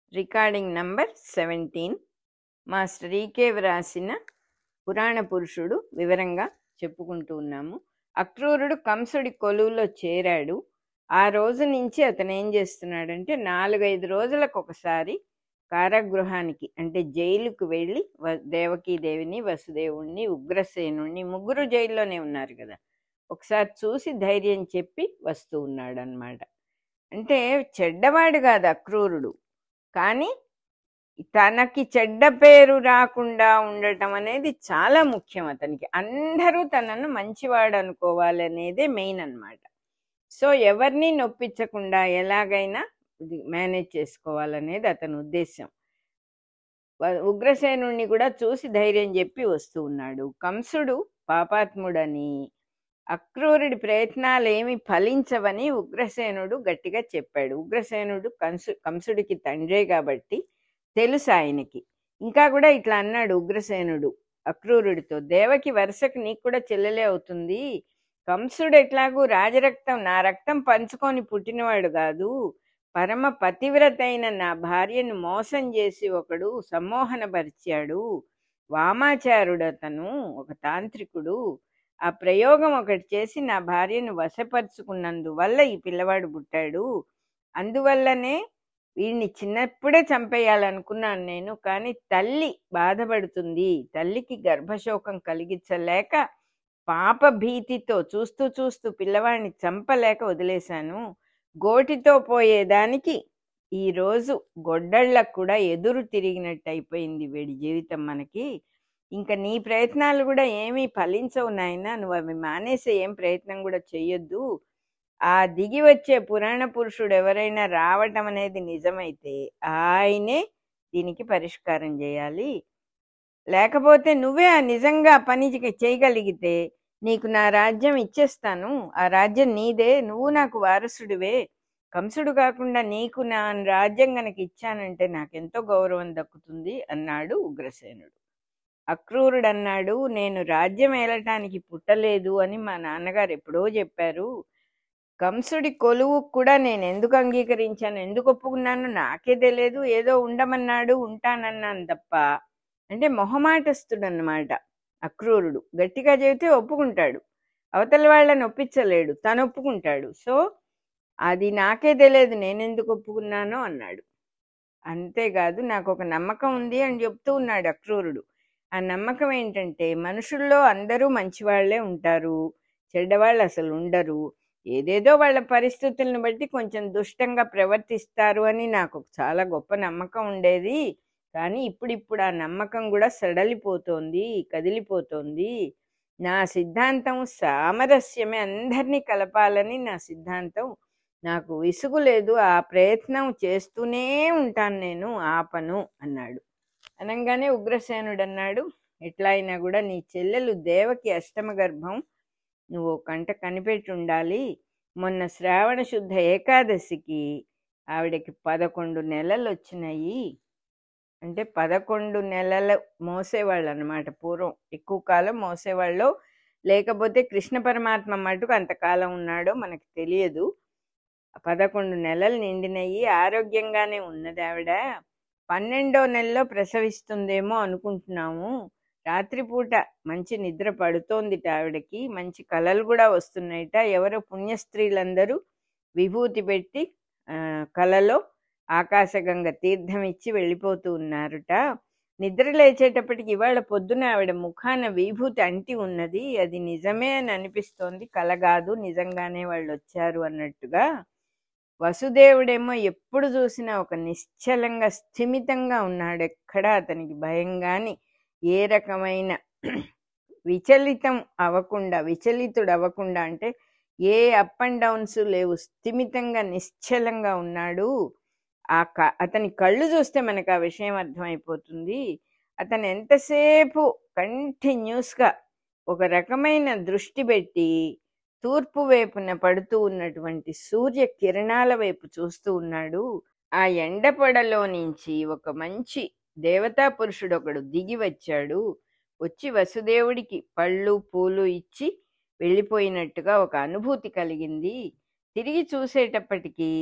recording number seventeen master E K వ్రాసిన పురాణ పురుషుడు వివరంగా చెప్పుకుంటూ ఉన్నాము అక్రూరుడు కంసుడి కొలువులో చేరాడు ఆ రోజు నుంచి అతను ఏం చేస్తున్నాడంటే నాలుగైదు రోజులకు ఒకసారి కారాగృహానికి అంటే జైలుకు వెళ్ళి వ- దేవకీదేవిని వసుదేవుణ్ణి ఉగ్రసేనుణ్ణి ముగ్గురు జైల్లోనే ఉన్నారు కదా ఒకసారి చూసి ధైర్యం చెప్పి వస్తూ ఉన్నాడు అనమాట అంటే చెడ్డవాడు కాదు అక్రూరుడు కానీ తనకి చెడ్డ పేరు రాకుండా ఉండటం అనేది చాలా ముఖ్యం అతనికి అందరూ తనను మంచివాడు అనుకోవాలి అనేదే మెయిన్ అన్నమాట సో ఎవరిని నొప్పించకుండా ఎలాగైనా మేనేజ్ చేసుకోవాలనేది అతని ఉద్దేశం వ- ఉగ్రసేనుణ్ణి కూడా చూసి ధైర్యం చెప్పి వస్తూ ఉన్నాడు కంసుడు పాపాత్ముడని అక్రూరుడి ప్రయత్నాలు ఏమి ఫలించవని ఉగ్రసేనుడు గట్టిగా చెప్పాడు ఉగ్రసేనుడు కంసు కంసుడికి తండ్రే కాబట్టి తెలుసు ఆయనకి ఇంకా కూడా ఇట్లా అన్నాడు ఉగ్రసేనుడు అక్రూరుడితో దేవకి వరుసకు నీకు కూడా చెల్లెలే అవుతుంది కంసుడు ఎట్లాగూ రాజరక్తం నా రక్తం పంచుకొని పుట్టినవాడు కాదు పరమ పతివ్రత అయిన నా భార్యను మోసం చేసి ఒకడు సమ్మోహనపరిచాడు వామాచారుడు అతను ఒక తాంత్రికుడు ఆ ప్రయోగం ఒకటి చేసి నా భార్యను వశపరుచుకున్నందువల్ల ఈ పిల్లవాడు పుట్టాడు అందువల్లనే వీడిని చిన్నప్పుడే చంపేయాలనుకున్నాను నేను కానీ తల్లి బాధపడుతుంది తల్లికి గర్భశోకం కలిగించలేక పాప భీతితో చూస్తూ చూస్తూ పిల్లవాడిని చంపలేక వదిలేశాను గోటితో పోయేదానికి ఈరోజు గొడ్డళ్ళకు కూడా ఎదురు తిరిగినట్టు అయిపోయింది వీడి జీవితం మనకి ఇంకా నీ ప్రయత్నాలు కూడా ఏమీ ఫలించవు నాయనా నువ్వు అవి మానేసే ఏం ప్రయత్నం కూడా చెయ్యొద్దు ఆ దిగి వచ్చే పురాణ పురుషుడు ఎవరైనా రావటం అనేది నిజమైతే ఆయనే దీనికి పరిష్కారం చేయాలి లేకపోతే నువ్వే ఆ నిజంగా ఆ పని చే- చేయగలిగితే నీకు నా రాజ్యం ఇచ్చేస్తాను ఆ రాజ్యం నీదే నువ్వు నాకు వారసుడివే కంసుడు కాకుండా నీకు నా రాజ్యం గనక ఇచ్చానంటే నాకెంతో గౌరవం దక్కుతుంది అన్నాడు ఉగ్రసేనుడు అక్రూరుడు అన్నాడు నేను రాజ్యం ఏలటానికి పుట్టలేదు అని మా నాన్నగారు ఎప్పుడో చెప్పారు కంసుడి కొలువు కూడా నేను ఎందుకు అంగీకరించాను ఎందుకు ఒప్పుకున్నాను నాకే తెలియదు ఏదో ఉండమన్నాడు ఉంటానన్నాను తప్ప అంటే మొహమాటస్తుడు అన్నమాట అక్రూరుడు గట్టిగా చెబితే ఒప్పుకుంటాడు అవతల వాళ్ళని ఒప్పించలేడు తను ఒప్పుకుంటాడు సో అది నాకే తెలియదు నేను ఎందుకు ఒప్పుకున్నానో అన్నాడు అంతేకాదు నాకు ఒక నమ్మకం ఉంది అని చెప్తూ ఉన్నాడు అక్రూరుడు ఆ నమ్మకం ఏంటంటే మనుషుల్లో అందరూ మంచివాళ్లే ఉంటారు చెడ్డవాళ్ళు అసలు ఉండరు ఏదేదో వాళ్ళ పరిస్థితులను బట్టి కొంచెం దుష్టంగా ప్రవర్తిస్తారు అని నాకు చాలా గొప్ప నమ్మకం ఉండేది కానీ ఇప్పుడిప్పుడు ఆ నమ్మకం కూడా సడలిపోతోంది కదిలిపోతోంది నా సిద్ధాంతం సామరస్యమే అందరినీ కలపాలని నా సిద్ధాంతం నాకు విసుగు లేదు ఆ ప్రయత్నం చేస్తూనే ఉంటాను నేను ఆపను అన్నాడు అనగానే ఉగ్రసేనుడు అన్నాడు ఎట్లా అయినా కూడా నీ చెల్లెలు దేవకి అష్టమ గర్భం నువ్వు కంట కనిపెట్టి ఉండాలి మొన్న శ్రావణ శుద్ధ ఏకాదశికి ఆవిడకి పదకొండు నెలలు వచ్చినాయి అంటే పదకొండు నెలలు మోసేవాళ్ళు అనమాట పూర్వం ఎక్కువ కాలం మోసేవాళ్ళు లేకపోతే కృష్ణ పరమాత్మ మటుకు అంతకాలం ఉన్నాడో మనకు తెలియదు పదకొండు నెలలు నిండినయి ఆరోగ్యంగానే ఉన్నది ఆవిడ పన్నెండో నెలలో ప్రసవిస్తుందేమో అనుకుంటున్నాము రాత్రిపూట మంచి నిద్ర పడుతోందిట ఆవిడకి మంచి కలలు కూడా వస్తున్నాయిట ఎవరో పుణ్యస్త్రీలందరూ విభూతి పెట్టి ఆ, కలలో ఆకాశగంగ తీర్థం ఇచ్చి వెళ్ళిపోతూ ఉన్నారుట నిద్ర లేచేటప్పటికి ఇవాళ పొద్దున ఆవిడ ముఖాన విభూతి అంటి ఉన్నది అది నిజమే అని అనిపిస్తోంది కల కాదు నిజంగానే వాళ్ళు వచ్చారు అన్నట్టుగా వసుదేవుడేమో ఎప్పుడు చూసినా ఒక నిశ్చలంగా స్థిమితంగా ఉన్నాడు ఎక్కడా అతనికి భయం గాని ఏ రకమైన విచలితం అవ్వకుండా విచలితుడు అవ్వకుండా అంటే ఏ అప్ అండ్ డౌన్స్ లేవు స్థిమితంగా నిశ్చలంగా ఉన్నాడు ఆ క అతని కళ్ళు చూస్తే మనకు ఆ విషయం అర్థమైపోతుంది అతను ఎంతసేపు కంటిన్యూస్గా ఒక రకమైన దృష్టి పెట్టి తూర్పు వైపున పడుతూ ఉన్నటువంటి సూర్య కిరణాల వైపు చూస్తూ ఉన్నాడు ఆ ఎండపొడలో నుంచి ఒక మంచి దేవతా పురుషుడు ఒకడు దిగి వచ్చాడు వచ్చి వసుదేవుడికి పళ్ళు పూలు ఇచ్చి వెళ్ళిపోయినట్టుగా ఒక అనుభూతి కలిగింది తిరిగి చూసేటప్పటికి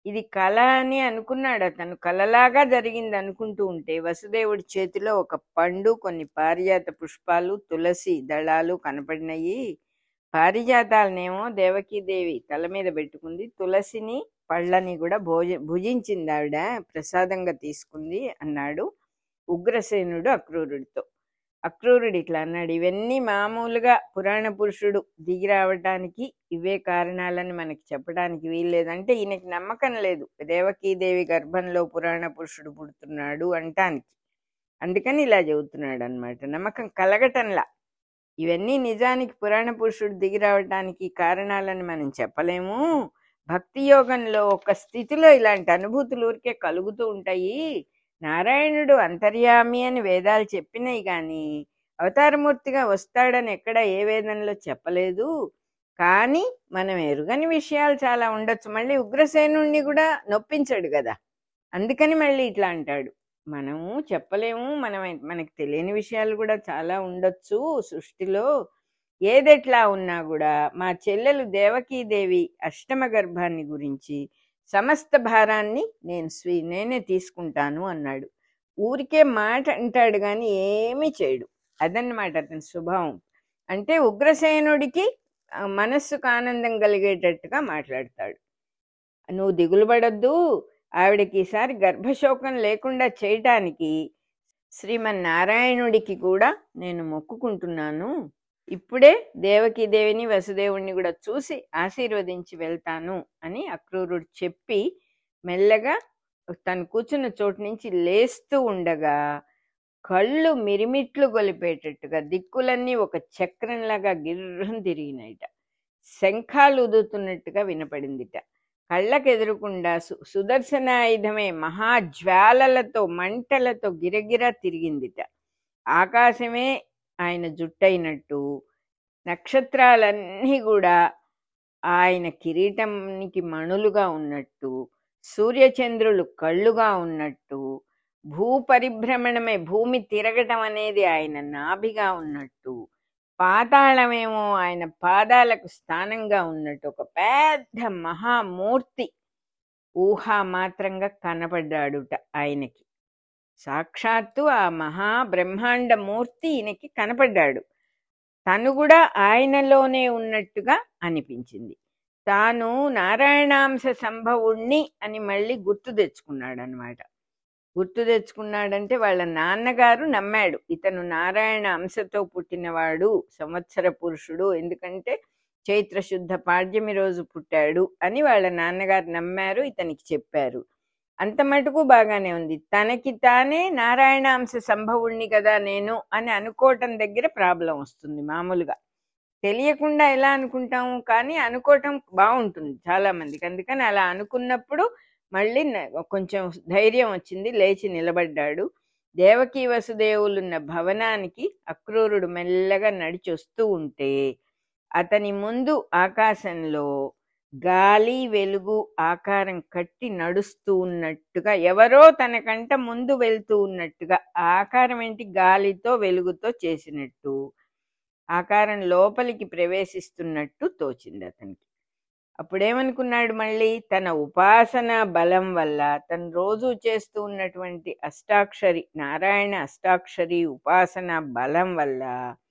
ఇది కళ అని అనుకున్నాడు అతను కలలాగా జరిగింది అనుకుంటూ ఉంటే వసుదేవుడి చేతిలో ఒక పండు కొన్ని పారిజాత పుష్పాలు తులసి దళాలు కనపడినాయి పారిజాతాలనేమో దేవకీదేవి తల మీద పెట్టుకుంది తులసిని పళ్ళని కూడా భోజ భుజించింది ఆవిడ ప్రసాదంగా తీసుకుంది అన్నాడు ఉగ్రసేనుడు అక్రూరుడితో అక్రూరుడు ఇట్లా అన్నాడు ఇవన్నీ మామూలుగా పురాణ పురుషుడు దిగి రావడానికి ఇవే కారణాలని మనకి చెప్పడానికి వీల్లేదంటే ఈయనకి నమ్మకం లేదు దేవకీదేవి గర్భంలో పురాణ పురుషుడు పుడుతున్నాడు అంటానికి అందుకని ఇలా చెబుతున్నాడు అనమాట నమ్మకం కలగటంలా ఇవన్నీ నిజానికి పురాణ పురుషుడు దిగి రావడానికి కారణాలని మనం చెప్పలేము భక్తి యోగంలో ఒక స్థితిలో ఇలాంటి అనుభూతులు ఊరికే కలుగుతూ ఉంటాయి నారాయణుడు అంతర్యామి అని వేదాలు చెప్పినాయి గాని అవతారమూర్తిగా వస్తాడని ఎక్కడ ఏ వేదంలో చెప్పలేదు కానీ మనం ఎరుగని విషయాలు చాలా ఉండొచ్చు మళ్ళీ ఉగ్రసేనుణ్ణి కూడా నొప్పించాడు కదా అందుకని మళ్ళీ ఇట్లా అంటాడు మనము చెప్పలేము మనం మనకి తెలియని విషయాలు కూడా చాలా ఉండొచ్చు సృష్టిలో ఏదెట్లా ఉన్నా కూడా మా చెల్లెలు దేవకీదేవి అష్టమ గర్భాన్ని గురించి సమస్త భారాన్ని నేను స్వీ నేనే తీసుకుంటాను అన్నాడు ఊరికే మాట అంటాడు కానీ ఏమీ చేయడు అదన్నమాట అతని స్వభావం అంటే ఉగ్రసేనుడికి ఆ, మనస్సుకు ఆనందం కలిగేటట్టుగా మాట్లాడతాడు నువ్వు దిగులు పడొద్దు ఆవిడకి ఈసారి గర్భశోకం లేకుండా చేయటానికి శ్రీమన్నారాయణుడికి కూడా నేను మొక్కుకుంటున్నాను ఇప్పుడే దేవకి దేవిని వసుదేవుణ్ణి కూడా చూసి ఆశీర్వదించి వెళ్తాను అని అక్రూరుడు చెప్పి మెల్లగా తను కూర్చున్న చోటు నుంచి లేస్తూ ఉండగా కళ్ళు మిరిమిట్లు గొలిపేటట్టుగా దిక్కులన్నీ ఒక చక్రంలాగా గిర్రం తిరిగినాయిట శంఖాలు ఉదుతున్నట్టుగా వినపడిందిట కళ్ళకు ఎదురుకుండా సు సుదర్శనాయుధమే మహాజ్వాలలతో మంటలతో గిరగిరా తిరిగిందిట ఆకాశమే ఆయన జుట్టయినట్టు నక్షత్రాలన్నీ కూడా ఆయన కిరీటానికి మణులుగా ఉన్నట్టు సూర్యచంద్రులు కళ్ళుగా ఉన్నట్టు భూ పరిభ్రమణమే భూమి తిరగటం అనేది ఆయన నాభిగా ఉన్నట్టు పాతాళమేమో ఆయన పాదాలకు స్థానంగా ఉన్నట్టు ఒక పెద్ద మహామూర్తి ఊహా మాత్రంగా కనపడ్డాడుట ఆయనకి సాక్షాత్తు ఆ మహా బ్రహ్మాండ మూర్తి ఈయనకి కనపడ్డాడు తను కూడా ఆయనలోనే ఉన్నట్టుగా అనిపించింది తాను నారాయణాంశ సంభవుణ్ణి అని మళ్ళీ గుర్తు తెచ్చుకున్నాడు అనమాట గుర్తు తెచ్చుకున్నాడంటే వాళ్ళ నాన్నగారు నమ్మాడు ఇతను నారాయణ అంశతో పుట్టినవాడు సంవత్సర పురుషుడు ఎందుకంటే చైత్ర శుద్ధ పాడ్యమి రోజు పుట్టాడు అని వాళ్ళ నాన్నగారు నమ్మారు ఇతనికి చెప్పారు అంత మటుకు బాగానే ఉంది తనకి తానే నారాయణాంశ సంభవుణ్ణి కదా నేను అని అనుకోవటం దగ్గర ప్రాబ్లం వస్తుంది మామూలుగా తెలియకుండా ఎలా అనుకుంటాము కానీ అనుకోవటం బాగుంటుంది చాలా మందికి అందుకని అలా అనుకున్నప్పుడు మళ్ళీ న- కొంచెం ధైర్యం వచ్చింది లేచి నిలబడ్డాడు దేవకీ వసుదేవులున్న భవనానికి అక్రూరుడు మెల్లగా నడిచి వస్తూ ఉంటే అతని ముందు ఆకాశంలో గాలి వెలుగు ఆకారం కట్టి నడుస్తూ ఉన్నట్టుగా ఎవరో తనకంట ముందు వెళ్తూ ఉన్నట్టుగా ఆ ఆకారం ఏంటి గాలితో వెలుగుతో చేసినట్టు ఆకారం లోపలికి ప్రవేశిస్తున్నట్టు తోచింది అతనికి అప్పుడేమనుకున్నాడు మళ్ళీ తన ఉపాసన బలం వల్ల తను రోజు చేస్తూ ఉన్నటువంటి అష్టాక్షరి నారాయణ అష్టాక్షరి ఉపాసన బలం వల్ల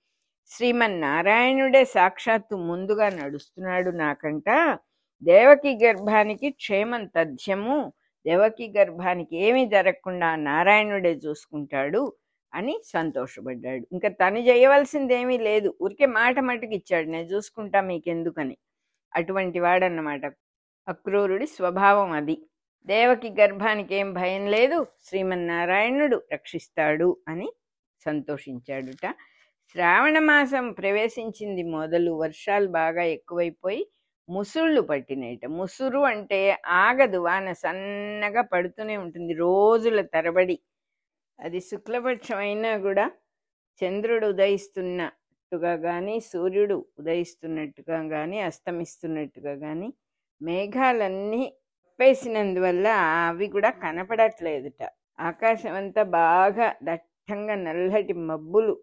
శ్రీమన్నారాయణుడే సాక్షాత్తు ముందుగా నడుస్తున్నాడు నాకంట దేవకి గర్భానికి క్షేమం తథ్యము దేవకి గర్భానికి ఏమీ జరగకుండా నారాయణుడే చూసుకుంటాడు అని సంతోషపడ్డాడు ఇంకా తను చేయవలసిందేమీ లేదు ఊరికే మాట మటుకు ఇచ్చాడు నేను చూసుకుంటా మీకెందుకని అటువంటి వాడన్నమాట అక్రూరుడి స్వభావం అది దేవకి గర్భానికి ఏం భయం లేదు శ్రీమన్నారాయణుడు రక్షిస్తాడు అని సంతోషించాడుట శ్రావణ మాసం ప్రవేశించింది మొదలు వర్షాలు బాగా ఎక్కువైపోయి ముసుళ్ళు పట్టినాయిట ముసురు అంటే ఆగదు వాన సన్నగా పడుతూనే ఉంటుంది రోజుల తరబడి అది శుక్లపక్షం అయినా కూడా చంద్రుడు ఉదయిస్తున్నట్టుగా కానీ సూర్యుడు ఉదయిస్తున్నట్టుగా కానీ అస్తమిస్తున్నట్టుగా కానీ మేఘాలన్నీ కప్పేసినందువల్ల అవి కూడా కనపడట్లేదుట ఆకాశం అంతా బాగా దట్టంగా నల్లటి మబ్బులు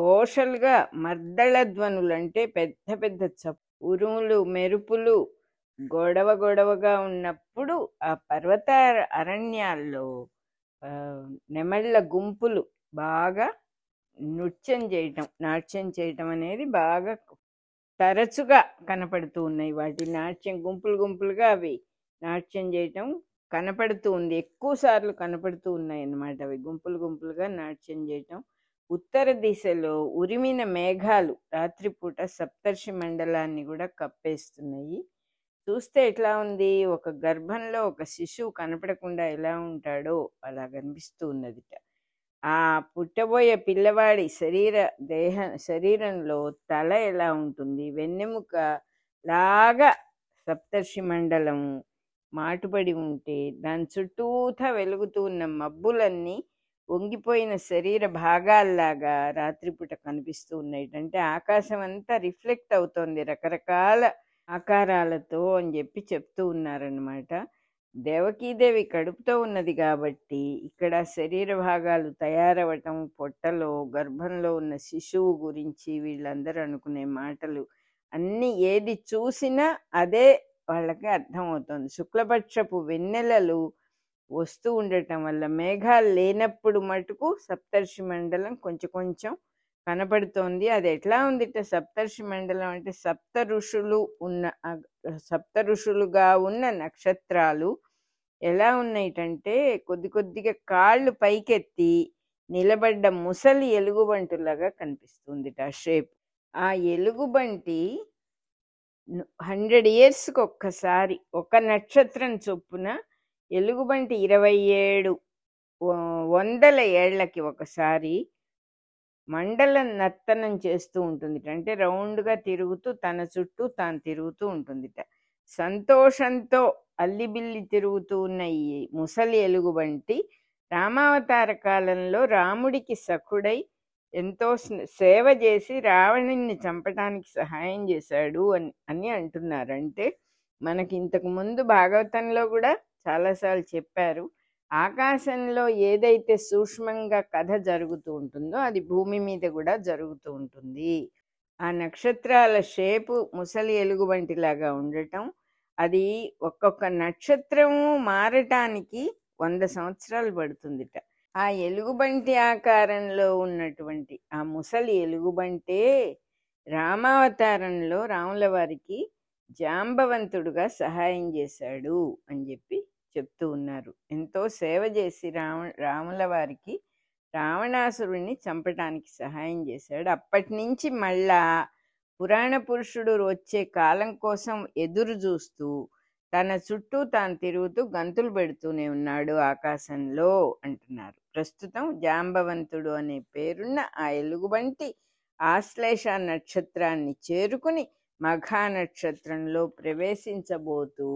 ఘోషలుగా మర్దళ ధ్వనులు అంటే పెద్ద పెద్ద చప్ ఉరుములు మెరుపులు గొడవ గొడవగా ఉన్నప్పుడు ఆ పర్వత అరణ్యాల్లో ఆ, నెమళ్ళ గుంపులు బాగా నృత్యం చేయటం నాట్యం చేయటం అనేది బాగా తరచుగా కనపడుతూ ఉన్నాయి వాటి నాట్యం గుంపులు గుంపులుగా అవి నాట్యం చేయటం కనపడుతూ ఉంది ఎక్కువ సార్లు కనపడుతూ ఉన్నాయి అన్నమాట అవి గుంపులు గుంపులుగా నాట్యం చేయటం ఉత్తర దిశలో ఉరిమిన మేఘాలు రాత్రిపూట సప్తర్షి మండలాన్ని కూడా కప్పేస్తున్నాయి చూస్తే ఎట్లా ఉంది ఒక గర్భంలో ఒక శిశువు కనపడకుండా ఎలా ఉంటాడో అలా కనిపిస్తూ ఉన్నదిట ఆ పుట్టబోయే పిల్లవాడి శరీర దేహ శరీరంలో తల ఎలా ఉంటుంది వెన్నెముక లాగా సప్తర్షి మండలం మాటుపడి ఉంటే దాని చుట్టూతా వెలుగుతూ ఉన్న మబ్బులన్నీ వంగిపోయిన శరీర భాగాల్లాగా రాత్రిపూట కనిపిస్తూ ఉన్నాయి అంటే ఆకాశం అంతా రిఫ్లెక్ట్ అవుతోంది రకరకాల ఆకారాలతో అని చెప్పి చెప్తూ ఉన్నారనమాట దేవకీదేవి కడుపుతో ఉన్నది కాబట్టి ఇక్కడ శరీర భాగాలు తయారవటం పొట్టలో గర్భంలో ఉన్న శిశువు గురించి వీళ్ళందరూ అనుకునే మాటలు అన్ని ఏది చూసినా అదే వాళ్ళకి అర్థమవుతుంది శుక్లపక్షపు వెన్నెలలు వస్తూ ఉండటం వల్ల మేఘాలు లేనప్పుడు మటుకు సప్తర్షి మండలం కొంచెం కొంచెం కనపడుతోంది అది ఎట్లా ఉందిట సప్తర్షి మండలం అంటే సప్త ఋషులు ఉన్న ఆ సప్త ఋషులుగా ఉన్న నక్షత్రాలు ఎలా ఉన్నాయిటంటే కొద్ది కొద్దిగా కాళ్ళు పైకెత్తి నిలబడ్డ ముసలి ఎలుగుబంటులాగా కనిపిస్తుంది ఆ షేప్ ఆ ఎలుగుబంటి హండ్రెడ్ ఇయర్స్కి ఒక్కసారి ఒక నక్షత్రం చొప్పున ఎలుగుబంటి ఇరవై ఏడు వ- వందల ఏళ్లకి ఒకసారి మండలం నర్తనం చేస్తూ ఉంటుంది అంటే రౌండ్గా తిరుగుతూ తన చుట్టూ తాను తిరుగుతూ ఉంటుందిట సంతోషంతో అల్లిబిల్లి తిరుగుతూ ఉన్న ఈ ముసలి ఎలుగుబంటి రామావతార కాలంలో రాముడికి సఖుడై ఎంతో స్న- సేవ చేసి రావణుని చంపడానికి సహాయం చేశాడు అని అని అంటున్నారు అంటే మనకి ఇంతకు ముందు భాగవతంలో కూడా చాలాసార్లు చెప్పారు ఆకాశంలో ఏదైతే సూక్ష్మంగా కథ జరుగుతూ ఉంటుందో అది భూమి మీద కూడా జరుగుతూ ఉంటుంది ఆ నక్షత్రాల షేపు ముసలి ఎలుగుబంటిలాగా ఉండటం అది ఒక్కొక్క నక్షత్రము మారటానికి వంద సంవత్సరాలు పడుతుందిట ఆ ఎలుగుబంటి ఆకారంలో ఉన్నటువంటి ఆ ముసలి ఎలుగుబంటే రామావతారంలో రాముల వారికి జాంబవంతుడుగా సహాయం చేశాడు అని చెప్పి చెప్తూ ఉన్నారు ఎంతో సేవ చేసి రావ రాముల వారికి రావణాసురుణ్ణి చంపటానికి సహాయం చేశాడు అప్పటి నుంచి మళ్ళా పురాణ పురుషుడు వచ్చే కాలం కోసం ఎదురు చూస్తూ తన చుట్టూ తాను తిరుగుతూ గంతులు పెడుతూనే ఉన్నాడు ఆకాశంలో అంటున్నారు ప్రస్తుతం జాంబవంతుడు అనే పేరున్న ఆ ఎలుగుబంటి ఆశ్లేష నక్షత్రాన్ని చేరుకుని మఘా నక్షత్రంలో ప్రవేశించబోతూ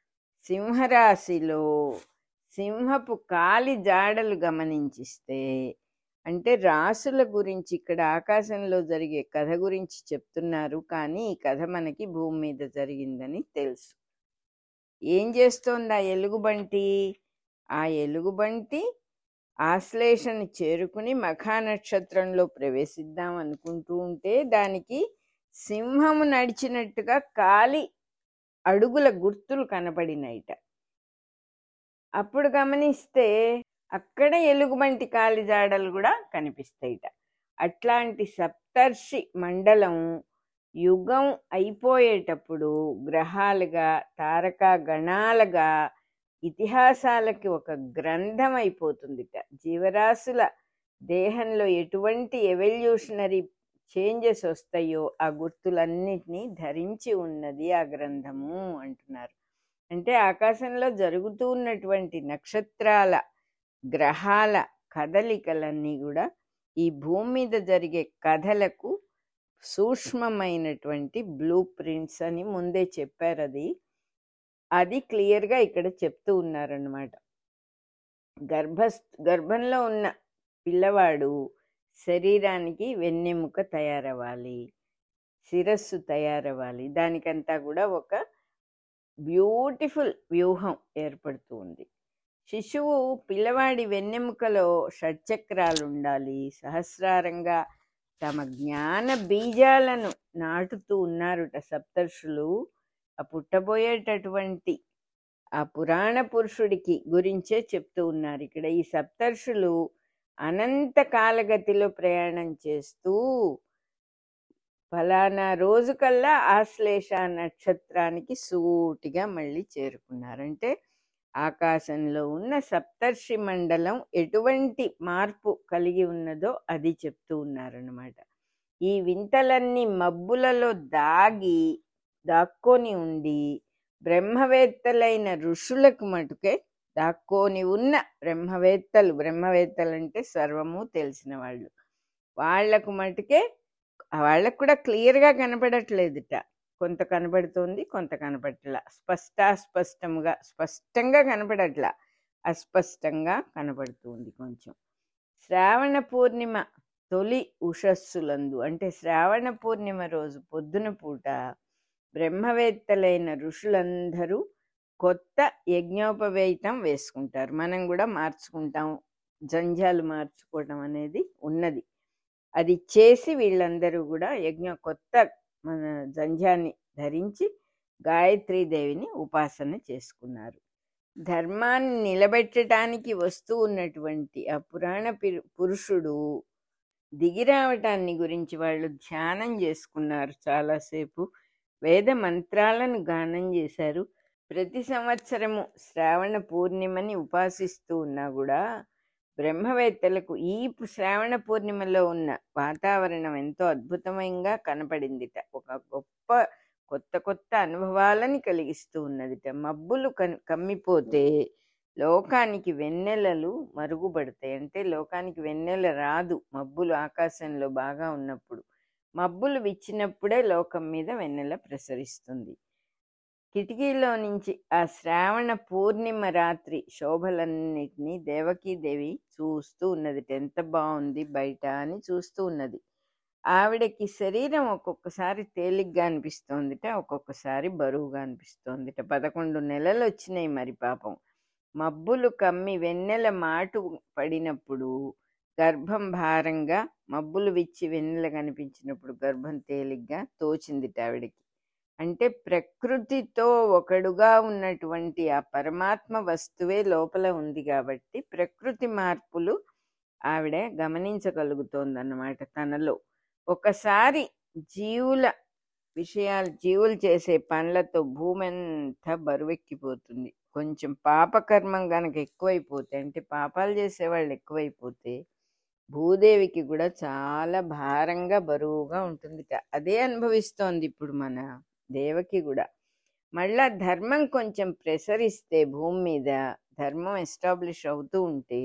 సింహరాశిలో సింహపు కాలి జాడలు గమనించిస్తే అంటే రాసుల గురించి ఇక్కడ ఆకాశంలో జరిగే కథ గురించి చెప్తున్నారు కానీ ఈ కథ మనకి భూమి మీద జరిగిందని తెలుసు ఏం చేస్తోంది ఆ ఎలుగుబంటి ఆ ఎలుగుబంటి ఆశ్లేషని చేరుకుని మఖా నక్షత్రంలో ప్రవేశిద్దాం అనుకుంటూ ఉంటే దానికి సింహము నడిచినట్టుగా కాలి అడుగుల గుర్తులు కనపడినాయిట అప్పుడు గమనిస్తే అక్కడ ఎలుగుబంటి కాలి జాడలు కూడా కనిపిస్తాయిట అట్లాంటి సప్తర్షి మండలం యుగం అయిపోయేటప్పుడు గ్రహాలుగా తారకా గణాలుగా ఇతిహాసాలకి ఒక గ్రంథం అయిపోతుందిట జీవరాశుల దేహంలో ఎటువంటి ఎవల్యూషనరీ చేంజెస్ వస్తాయో ఆ గుర్తులన్నిటినీ ధరించి ఉన్నది ఆ గ్రంథము అంటున్నారు అంటే ఆకాశంలో జరుగుతూ ఉన్నటువంటి నక్షత్రాల గ్రహాల కదలికలన్నీ కూడా ఈ భూమి మీద జరిగే కథలకు సూక్ష్మమైనటువంటి బ్లూ ప్రింట్స్ అని ముందే చెప్పారు అది అది క్లియర్గా ఇక్కడ చెప్తూ ఉన్నారన్నమాట గర్భ గర్భంలో ఉన్న పిల్లవాడు శరీరానికి వెన్నెముక తయారవ్వాలి శిరస్సు తయారవ్వాలి దానికంతా కూడా ఒక బ్యూటిఫుల్ వ్యూహం ఏర్పడుతూ ఉంది శిశువు పిల్లవాడి వెన్నెముకలో షట్చక్రాలు ఉండాలి సహస్రారంగా తమ జ్ఞాన బీజాలను నాటుతూ ఉన్నారుట సప్తర్షులు ఆ పుట్టబోయేటటువంటి ఆ పురాణ పురుషుడికి గురించే చెప్తూ ఉన్నారు ఇక్కడ ఈ సప్తర్షులు అనంత కాలగతిలో ప్రయాణం చేస్తూ ఫలానా రోజు కల్లా ఆశ్లేష నక్షత్రానికి సూటిగా మళ్ళీ చేరుకున్నారు అంటే ఆకాశంలో ఉన్న సప్తర్షి మండలం ఎటువంటి మార్పు కలిగి ఉన్నదో అది చెప్తూ ఉన్నారన్నమాట ఈ వింతలన్నీ మబ్బులలో దాగి దాక్కొని ఉండి బ్రహ్మవేత్తలైన ఋషులకు మటుకే దాక్కొని ఉన్న బ్రహ్మవేత్తలు బ్రహ్మవేత్తలు అంటే సర్వము తెలిసిన వాళ్ళు వాళ్లకు మటుకే వాళ్ళకు కూడా క్లియర్గా కనపడట్లేదుట కొంత కనపడుతుంది కొంత కనపడట్ల స్పష్టాస్పష్టముగా స్పష్టంగా కనపడట్లా అస్పష్టంగా కనపడుతుంది కొంచెం శ్రావణ పూర్ణిమ తొలి ఉషస్సులందు అంటే శ్రావణ పూర్ణిమ రోజు పొద్దున పూట బ్రహ్మవేత్తలైన ఋషులందరూ కొత్త యజ్ఞోపవేతం వేసుకుంటారు మనం కూడా మార్చుకుంటాం జంజాలు మార్చుకోవడం అనేది ఉన్నది అది చేసి వీళ్ళందరూ కూడా యజ్ఞ కొత్త మన జంజాన్ని ధరించి గాయత్రీదేవిని ఉపాసన చేసుకున్నారు ధర్మాన్ని నిలబెట్టడానికి వస్తూ ఉన్నటువంటి ఆ పురాణ పిరు- పురుషుడు దిగిరావటాన్ని గురించి వాళ్ళు ధ్యానం చేసుకున్నారు చాలాసేపు వేద మంత్రాలను గానం చేశారు ప్రతి సంవత్సరము శ్రావణ పూర్ణిమని ఉపాసిస్తూ ఉన్నా కూడా బ్రహ్మవేత్తలకు ఈ పు- శ్రావణ పూర్ణిమలో ఉన్న వాతావరణం ఎంతో అద్భుతంగా కనపడిందిట ఒక గొప్ప కొత్త కొత్త అనుభవాలని కలిగిస్తూ ఉన్నదిట మబ్బులు కన్ కమ్మిపోతే లోకానికి వెన్నెలలు మరుగుపడతాయి అంటే లోకానికి వెన్నెల రాదు మబ్బులు ఆకాశంలో బాగా ఉన్నప్పుడు మబ్బులు విచ్చినప్పుడే లోకం మీద వెన్నెల ప్రసరిస్తుంది కిటికీలో నుంచి ఆ శ్రావణ పూర్ణిమ రాత్రి శోభలన్నిటినీ దేవకీదేవి చూస్తూ ఉన్నది ఎంత బాగుంది బయట అని చూస్తూ ఉన్నది ఆవిడకి శరీరం ఒక్కొక్కసారి తేలిగ్గా అనిపిస్తోందిట ఒక్కొక్కసారి బరువుగా అనిపిస్తోందిట పదకొండు నెలలు వచ్చినాయి మరి పాపం మబ్బులు కమ్మి వెన్నెల మాటు పడినప్పుడు గర్భం భారంగా మబ్బులు విచ్చి వెన్నెల కనిపించినప్పుడు గర్భం తేలిగ్గా తోచిందిట ఆవిడకి అంటే ప్రకృతితో ఒకడుగా ఉన్నటువంటి ఆ పరమాత్మ వస్తువే లోపల ఉంది కాబట్టి ప్రకృతి మార్పులు ఆవిడ గమనించగలుగుతోందన్నమాట తనలో ఒకసారి జీవుల విషయాలు జీవులు చేసే పనులతో భూమి అంతా బరువెక్కిపోతుంది కొంచెం పాపకర్మం గనక ఎక్కువైపోతే అంటే పాపాలు చేసేవాళ్ళు ఎక్కువైపోతే భూదేవికి కూడా చాలా భారంగా బరువుగా ఉంటుందిట అదే అనుభవిస్తోంది ఇప్పుడు మన దేవకి కూడా మళ్ళా ధర్మం కొంచెం ప్రసరిస్తే భూమి మీద ధర్మం ఎస్టాబ్లిష్ అవుతూ ఉంటే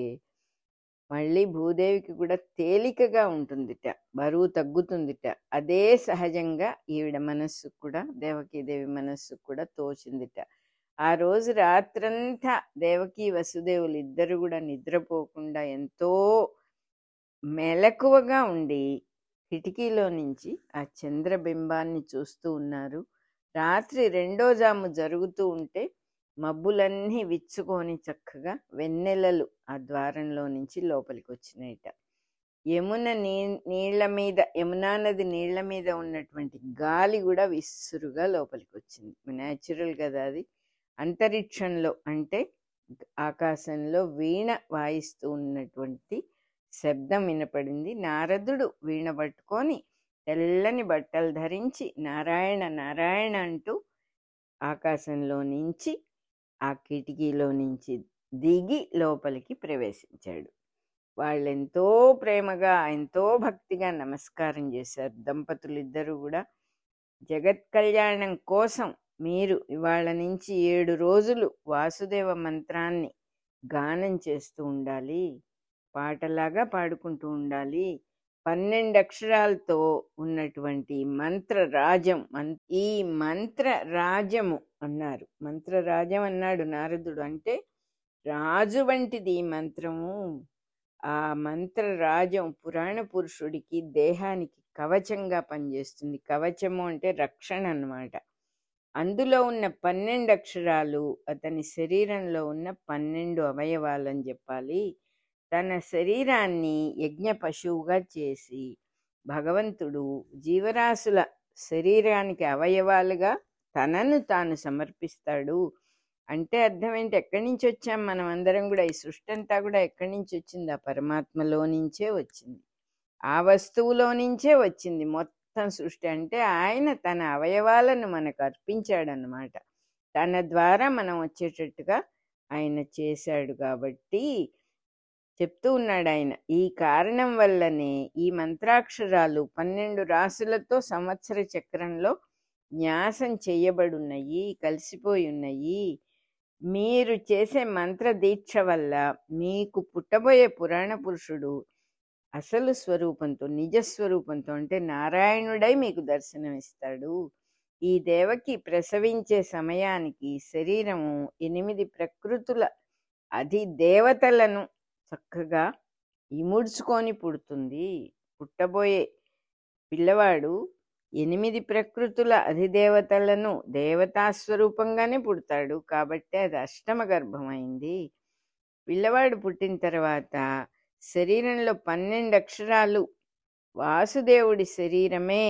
మళ్ళీ భూదేవికి కూడా తేలికగా ఉంటుందిట బరువు తగ్గుతుందిట అదే సహజంగా ఈవిడ మనస్సు కూడా దేవకీదేవి మనస్సు కూడా తోచిందిట ఆ రోజు రాత్రంతా దేవకి వసుదేవులు ఇద్దరు కూడా నిద్రపోకుండా ఎంతో మెలకువగా ఉండి కిటికీలో నుంచి ఆ చంద్రబింబాన్ని చూస్తూ ఉన్నారు రాత్రి రెండో జాము జరుగుతూ ఉంటే మబ్బులన్నీ విచ్చుకొని చక్కగా వెన్నెలలు ఆ ద్వారంలో నుంచి లోపలికి వచ్చినాయిట యమున నీ నీళ్ల మీద యమునా నది నీళ్ల మీద ఉన్నటువంటి గాలి కూడా విసురుగా లోపలికి వచ్చింది న్యాచురల్ కదా అది అంతరిక్షంలో అంటే ఆకాశంలో వీణ వాయిస్తూ ఉన్నటువంటి శబ్దం వినపడింది నారదుడు వీణ పట్టుకొని తెల్లని బట్టలు ధరించి నారాయణ నారాయణ అంటూ ఆకాశంలో నుంచి ఆ కిటికీలో నుంచి దిగి లోపలికి ప్రవేశించాడు వాళ్ళు ఎంతో ప్రేమగా ఎంతో భక్తిగా నమస్కారం చేశారు దంపతులు ఇద్దరు కూడా జగత్ కళ్యాణం కోసం మీరు ఇవాళ నుంచి ఏడు రోజులు వాసుదేవ మంత్రాన్ని గానం చేస్తూ ఉండాలి పాటలాగా పాడుకుంటూ ఉండాలి పన్నెండు అక్షరాలతో ఉన్నటువంటి మంత్ర రాజం మన్- ఈ మంత్ర రాజము అన్నారు మంత్ర రాజం అన్నాడు నారదుడు అంటే రాజు వంటిది ఈ మంత్రము ఆ మంత్ర రాజం పురాణ పురుషుడికి దేహానికి కవచంగా పనిచేస్తుంది కవచము అంటే రక్షణ అన్నమాట అందులో ఉన్న పన్నెండు అక్షరాలు అతని శరీరంలో ఉన్న పన్నెండు అవయవాలని చెప్పాలి తన శరీరాన్ని యజ్ఞ పశువుగా చేసి భగవంతుడు జీవరాశుల శరీరానికి అవయవాలుగా తనను తాను సమర్పిస్తాడు అంటే అర్థం ఏంటి ఎక్కడి నుంచి వచ్చాం మనం అందరం కూడా ఈ సృష్టి అంతా కూడా ఎక్కడి నుంచి వచ్చింది ఆ పరమాత్మలో నుంచే వచ్చింది ఆ వస్తువులో నుంచే వచ్చింది మొత్తం సృష్టి అంటే ఆయన తన అవయవాలను మనకు అర్పించాడనమాట తన ద్వారా మనం వచ్చేటట్టుగా ఆయన చేశాడు కాబట్టి చెప్తూ ఉన్నాడు ఆయన ఈ కారణం వల్లనే ఈ మంత్రాక్షరాలు పన్నెండు రాసులతో సంవత్సర చక్రంలో న్యాసం చేయబడున్నాయి కలిసిపోయి ఉన్నాయి మీరు చేసే మంత్ర దీక్ష వల్ల మీకు పుట్టబోయే పురాణ పురుషుడు అసలు స్వరూపంతో నిజ స్వరూపంతో అంటే నారాయణుడై మీకు దర్శనమిస్తాడు ఈ దేవకి ప్రసవించే సమయానికి శరీరము ఎనిమిది ప్రకృతుల అధి దేవతలను చక్కగా ఇముడ్చుకొని పుడుతుంది పుట్టబోయే పిల్లవాడు ఎనిమిది ప్రకృతుల అధిదేవతలను దేవతా స్వరూపంగానే పుడతాడు కాబట్టి అది అష్టమ గర్భమైంది పిల్లవాడు పుట్టిన తర్వాత శరీరంలో పన్నెండు అక్షరాలు వాసుదేవుడి శరీరమే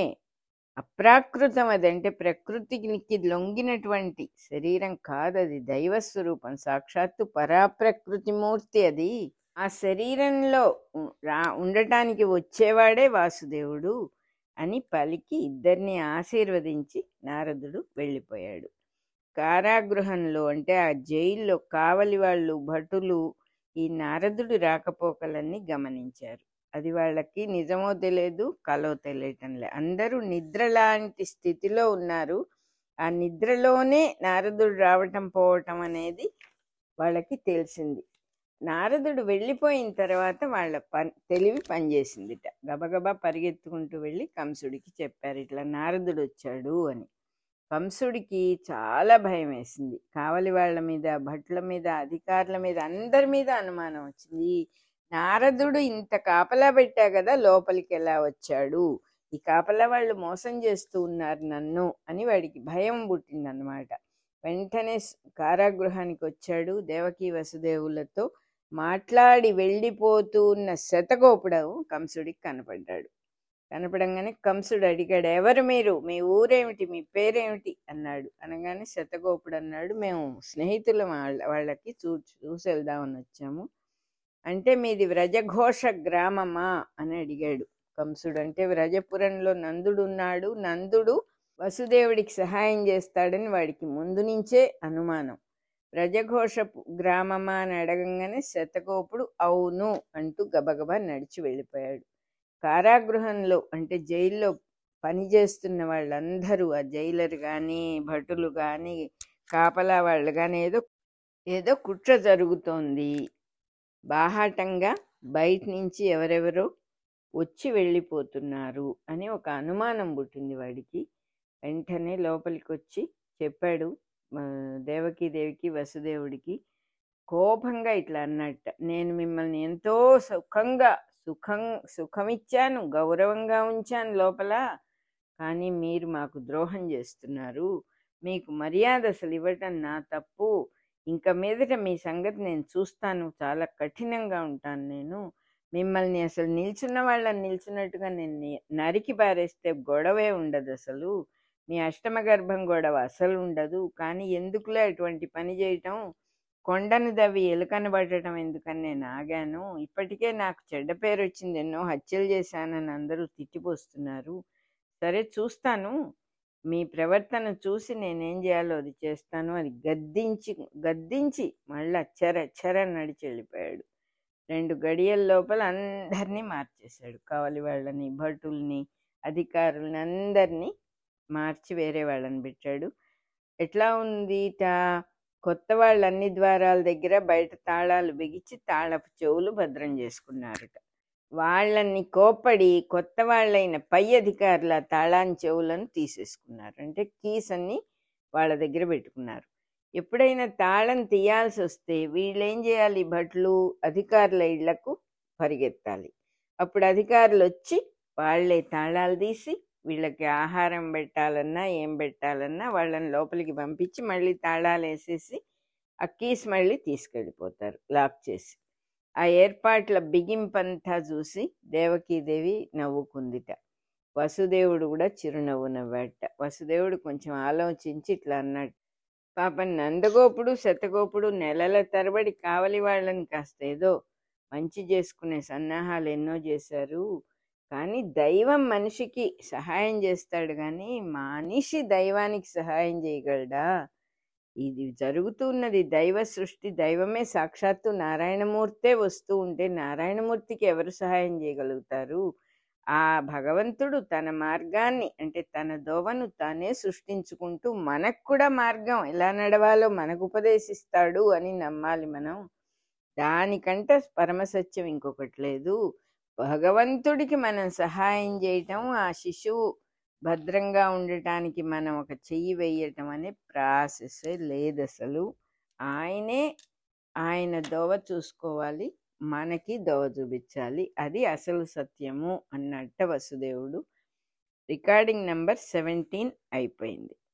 అప్రాకృతం అదంటే ప్రకృతికి లొంగినటువంటి శరీరం కాదు అది దైవ స్వరూపం సాక్షాత్తు పరాప్రకృతి మూర్తి అది ఆ శరీరంలో ఉ- రా ఉండటానికి వచ్చేవాడే వాసుదేవుడు అని పలికి ఇద్దరిని ఆశీర్వదించి నారదుడు వెళ్ళిపోయాడు కారాగృహంలో అంటే ఆ జైల్లో కావలి వాళ్ళు భటులు ఈ నారదుడు రాకపోకలన్నీ గమనించారు అది వాళ్ళకి నిజమో తెలియదు కలో తెలియటం లే అందరూ నిద్ర లాంటి స్థితిలో ఉన్నారు ఆ నిద్రలోనే నారదుడు రావటం పోవటం అనేది వాళ్ళకి తెలిసింది నారదుడు వెళ్ళిపోయిన తర్వాత వాళ్ళ పని తెలివి పనిచేసిందిట గబగబా పరిగెత్తుకుంటూ వెళ్ళి కంసుడికి చెప్పారు ఇట్లా నారదుడు వచ్చాడు అని కంసుడికి చాలా భయం వేసింది కావలి వాళ్ళ మీద భట్ల మీద అధికారుల మీద అందరి మీద అనుమానం వచ్చింది నారదుడు ఇంత కాపలా పెట్టా కదా లోపలికి ఎలా వచ్చాడు ఈ కాపలా వాళ్ళు మోసం చేస్తూ ఉన్నారు నన్ను అని వాడికి భయం పుట్టిందనమాట వెంటనే స్- కారాగృహానికి వచ్చాడు దేవకీ వసుదేవులతో మాట్లాడి వెళ్ళిపోతూ ఉన్న శతగోపుడు కంసుడికి కనపడ్డాడు కనపడంగానే కంసుడు అడిగాడు ఎవరు మీరు మీ ఊరేమిటి మీ పేరేమిటి అన్నాడు అనగానే శతగోపుడు అన్నాడు మేము స్నేహితులం వాళ్ళ వాళ్ళకి చూ చూసి వెళ్దామని వచ్చాము అంటే మీది వ్రజఘోష గ్రామమా అని అడిగాడు కంసుడు అంటే వ్రజపురంలో నందుడు ఉన్నాడు నందుడు వసుదేవుడికి సహాయం చేస్తాడని వాడికి ముందు నుంచే అనుమానం వ్రజఘోష గ్రామమా అని అడగంగానే శతకోపుడు అవును అంటూ గబగబా నడిచి వెళ్ళిపోయాడు కారాగృహంలో అంటే జైల్లో పనిచేస్తున్న వాళ్ళందరూ ఆ జైలర్ కానీ భటులు కానీ కాపలా వాళ్ళు కానీ ఏదో ఏదో కుట్ర జరుగుతోంది బాహాటంగా బయట నుంచి ఎవరెవరో వచ్చి వెళ్ళిపోతున్నారు అని ఒక అనుమానం పుట్టింది వాడికి వెంటనే లోపలికి వచ్చి చెప్పాడు ఆ, దేవకీదేవికి వసుదేవుడికి కోపంగా ఇట్లా అన్నట్ట నేను మిమ్మల్ని ఎంతో సుఖంగా సుఖం సుఖమిచ్చాను గౌరవంగా ఉంచాను లోపల కానీ మీరు మాకు ద్రోహం చేస్తున్నారు మీకు మర్యాద అసలు ఇవ్వటం నా తప్పు ఇంకా మీదట మీ సంగతి నేను చూస్తాను చాలా కఠినంగా ఉంటాను నేను మిమ్మల్ని అసలు నిల్చున్న వాళ్ళని నిల్చున్నట్టుగా నేను ని- నరికి పారేస్తే గొడవే ఉండదు అసలు మీ అష్టమ గర్భం గొడవ అసలు ఉండదు కానీ ఎందుకులే అటువంటి పని చేయటం కొండను దవ్వి ఎలుకను పట్టడం ఎందుకని నేను ఆగాను ఇప్పటికే నాకు చెడ్డ పేరు వచ్చింది ఎన్నో హత్యలు చేశానని అందరూ తిట్టిపోస్తున్నారు సరే చూస్తాను మీ ప్రవర్తన చూసి నేనేం చేయాలో అది చేస్తాను అది గద్దించి గద్దించి మళ్ళా చెర చెర నడిచి వెళ్ళిపోయాడు రెండు గడియల లోపల అందరినీ మార్చేశాడు కావలి వాళ్ళని భటుల్ని అధికారులని అందరినీ మార్చి వేరే వాళ్ళని పెట్టాడు ఎట్లా ఉంది ఇట కొత్త వాళ్ళు అన్ని ద్వారాల దగ్గర బయట తాళాలు బిగించి తాళపు చెవులు భద్రం చేసుకున్నారట వాళ్ళని కోప్పడి కొత్త వాళ్ళైన పై అధికారుల తాళాన్ చెవులను తీసేసుకున్నారు అంటే కీస్ అన్ని వాళ్ళ దగ్గర పెట్టుకున్నారు ఎప్పుడైనా తాళం తీయాల్సి వస్తే వీళ్ళు ఏం చేయాలి భట్లు అధికారుల ఇళ్లకు పరిగెత్తాలి అప్పుడు అధికారులు వచ్చి వాళ్ళే తాళాలు తీసి వీళ్ళకి ఆహారం పెట్టాలన్నా ఏం పెట్టాలన్నా వాళ్ళని లోపలికి పంపించి మళ్ళీ తాళాలు వేసేసి ఆ కీస్ మళ్ళీ తీసుకెళ్ళిపోతారు లాక్ చేసి ఆ ఏర్పాట్ల బిగింపంతా చూసి దేవకీదేవి నవ్వుకుందిట వసుదేవుడు కూడా చిరునవ్వు నవ్వాట వసుదేవుడు కొంచెం ఆలోచించి ఇట్లా అన్నాడు పాపం నందగోపుడు శతగోపుడు నెలల తరబడి కావలి వాళ్ళని కాస్త ఏదో మంచి చేసుకునే సన్నాహాలు ఎన్నో చేశారు కానీ దైవం మనిషికి సహాయం చేస్తాడు కానీ మనిషి దైవానికి సహాయం చేయగలడా ఇది జరుగుతున్నది దైవ సృష్టి దైవమే సాక్షాత్తు నారాయణమూర్తే వస్తూ ఉంటే నారాయణమూర్తికి ఎవరు సహాయం చేయగలుగుతారు ఆ భగవంతుడు తన మార్గాన్ని అంటే తన దోవను తానే సృష్టించుకుంటూ మనకు కూడా మార్గం ఎలా నడవాలో మనకు ఉపదేశిస్తాడు అని నమ్మాలి మనం దానికంటే పరమసత్యం ఇంకొకటి లేదు భగవంతుడికి మనం సహాయం చేయటం ఆ శిశువు భద్రంగా ఉండటానికి మనం ఒక చెయ్యి వేయటం అనే ప్రాసెస్ లేదు అసలు ఆయనే ఆయన దోవ చూసుకోవాలి మనకి దోవ చూపించాలి అది అసలు సత్యము అన్నట్ట వసుదేవుడు రికార్డింగ్ నెంబర్ సెవెంటీన్ అయిపోయింది